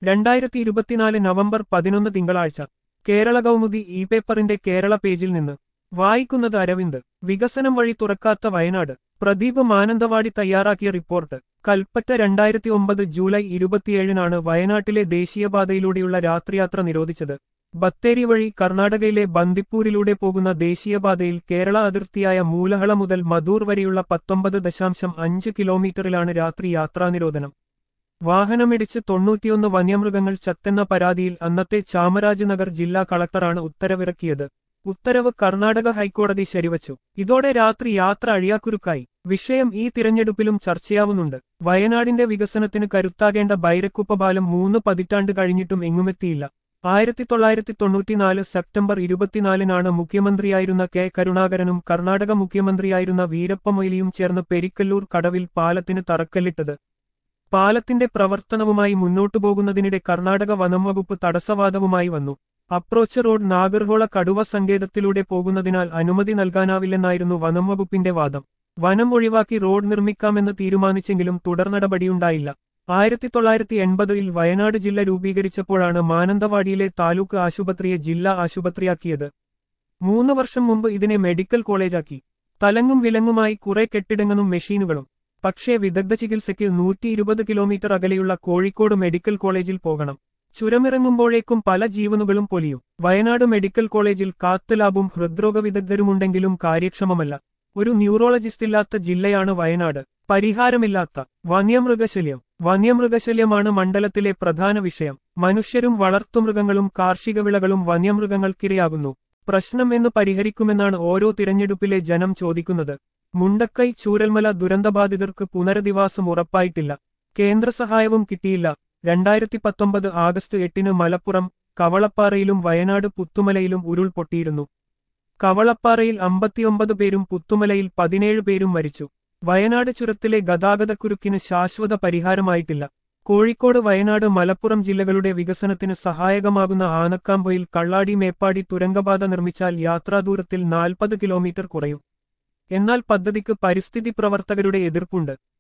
രണ്ടായിരത്തി ഇരുപത്തിനാല് നവംബർ പതിനൊന്ന് തിങ്കളാഴ്ച കേരള കൗമുദി ഇ പേപ്പറിന്റെ കേരള പേജിൽ നിന്ന് വായിക്കുന്നത് അരവിന്ദ് വികസനം വഴി തുറക്കാത്ത വയനാട് പ്രദീപ് മാനന്തവാടി തയ്യാറാക്കിയ റിപ്പോർട്ട് കൽപ്പറ്റ രണ്ടായിരത്തി ഒമ്പത് ജൂലൈ ഇരുപത്തിയേഴിനാണ് വയനാട്ടിലെ ദേശീയപാതയിലൂടെയുള്ള രാത്രിയാത്ര നിരോധിച്ചത് ബത്തേരി വഴി കർണാടകയിലെ ബന്ദിപ്പൂരിലൂടെ പോകുന്ന ദേശീയപാതയിൽ കേരള അതിർത്തിയായ മൂലഹള മുതൽ മധൂർ വരെയുള്ള പത്തൊമ്പത് ദശാംശം അഞ്ച് കിലോമീറ്ററിലാണ് രാത്രി യാത്രാ നിരോധനം വാഹനമിടിച്ച് തൊണ്ണൂറ്റിയൊന്ന് വന്യമൃഗങ്ങൾ ചത്തെന്ന പരാതിയിൽ അന്നത്തെ ചാമരാജനഗർ ജില്ലാ കളക്ടറാണ് ഉത്തരവിറക്കിയത് ഉത്തരവ് കർണാടക ഹൈക്കോടതി ശരിവച്ചു ഇതോടെ രാത്രി യാത്ര അഴിയാക്കുരുക്കായി വിഷയം ഈ തിരഞ്ഞെടുപ്പിലും ചർച്ചയാവുന്നുണ്ട് വയനാടിന്റെ വികസനത്തിന് കരുത്താകേണ്ട ബൈരക്കുപ്പ പാലം മൂന്ന് പതിറ്റാണ്ട് കഴിഞ്ഞിട്ടും എങ്ങുമെത്തിയില്ല ആയിരത്തി തൊള്ളായിരത്തി തൊണ്ണൂറ്റിനാല് സെപ്റ്റംബർ ഇരുപത്തിനാലിനാണ് മുഖ്യമന്ത്രിയായിരുന്ന കെ കരുണാകരനും കർണാടക മുഖ്യമന്ത്രിയായിരുന്ന വീരപ്പ മൊയ്ലിയും ചേർന്ന് പെരിക്കല്ലൂർ കടവിൽ പാലത്തിന് തറക്കല്ലിട്ടത് പാലത്തിന്റെ പ്രവർത്തനവുമായി മുന്നോട്ടു പോകുന്നതിനിടെ കർണാടക വനം വകുപ്പ് തടസ്സവാദവുമായി വന്നു അപ്രോച്ച് റോഡ് നാഗർഹോള കടുവ സങ്കേതത്തിലൂടെ പോകുന്നതിനാൽ അനുമതി നൽകാനാവില്ലെന്നായിരുന്നു വനം വകുപ്പിന്റെ വാദം വനം ഒഴിവാക്കി റോഡ് നിർമ്മിക്കാമെന്ന് തീരുമാനിച്ചെങ്കിലും തുടർ നടപടിയുണ്ടായില്ല ആയിരത്തി തൊള്ളായിരത്തി എൺപതിൽ വയനാട് ജില്ല രൂപീകരിച്ചപ്പോഴാണ് മാനന്തവാടിയിലെ താലൂക്ക് ആശുപത്രിയെ ജില്ലാ ആശുപത്രിയാക്കിയത് മൂന്ന് വർഷം മുമ്പ് ഇതിനെ മെഡിക്കൽ കോളേജാക്കി തലങ്ങും വിലങ്ങുമായി കുറെ കെട്ടിടങ്ങളും മെഷീനുകളും പക്ഷേ വിദഗ്ധ ചികിത്സയ്ക്ക് നൂറ്റി ഇരുപത് കിലോമീറ്റർ അകലെയുള്ള കോഴിക്കോട് മെഡിക്കൽ കോളേജിൽ പോകണം ചുരമിറങ്ങുമ്പോഴേക്കും പല ജീവനുകളും പൊലിയും വയനാട് മെഡിക്കൽ കോളേജിൽ കാത്ത് ലാബും ഹൃദ്രോഗ വിദഗ്ധരുമുണ്ടെങ്കിലും കാര്യക്ഷമമല്ല ഒരു ന്യൂറോളജിസ്റ്റില്ലാത്ത ജില്ലയാണ് വയനാട് പരിഹാരമില്ലാത്ത വന്യമൃഗശല്യം വന്യമൃഗശല്യമാണ് മണ്ഡലത്തിലെ പ്രധാന വിഷയം മനുഷ്യരും വളർത്തുമൃഗങ്ങളും കാർഷിക വിളകളും വന്യമൃഗങ്ങൾക്കിരയാകുന്നു പ്രശ്നം എന്ന് പരിഹരിക്കുമെന്നാണ് ഓരോ തിരഞ്ഞെടുപ്പിലെ ജനം ചോദിക്കുന്നത് മുണ്ടക്കൈ ചൂരൽമല ദുരന്തബാധിതർക്ക് പുനരധിവാസം ഉറപ്പായിട്ടില്ല കേന്ദ്ര സഹായവും കിട്ടിയില്ല രണ്ടായിരത്തി പത്തൊമ്പത് ആഗസ്റ്റ് എട്ടിന് മലപ്പുറം കവളപ്പാറയിലും വയനാട് പുത്തുമലയിലും ഉരുൾപൊട്ടിയിരുന്നു കവളപ്പാറയിൽ അമ്പത്തിയൊമ്പത് പേരും പുത്തുമലയിൽ പതിനേഴ് പേരും മരിച്ചു വയനാട് ചുരത്തിലെ ഗതാഗതക്കുരുക്കിന് ശാശ്വത പരിഹാരമായിട്ടില്ല കോഴിക്കോട് വയനാട് മലപ്പുറം ജില്ലകളുടെ വികസനത്തിന് സഹായകമാകുന്ന ആനക്കാമ്പൊയിൽ കള്ളാടി മേപ്പാടി തുരങ്കപാത നിർമ്മിച്ചാൽ യാത്രാദൂരത്തിൽ നാൽപ്പത് കിലോമീറ്റർ കുറയും എന്നാൽ പദ്ധതിക്ക് പരിസ്ഥിതി പ്രവർത്തകരുടെ എതിർപ്പുണ്ട്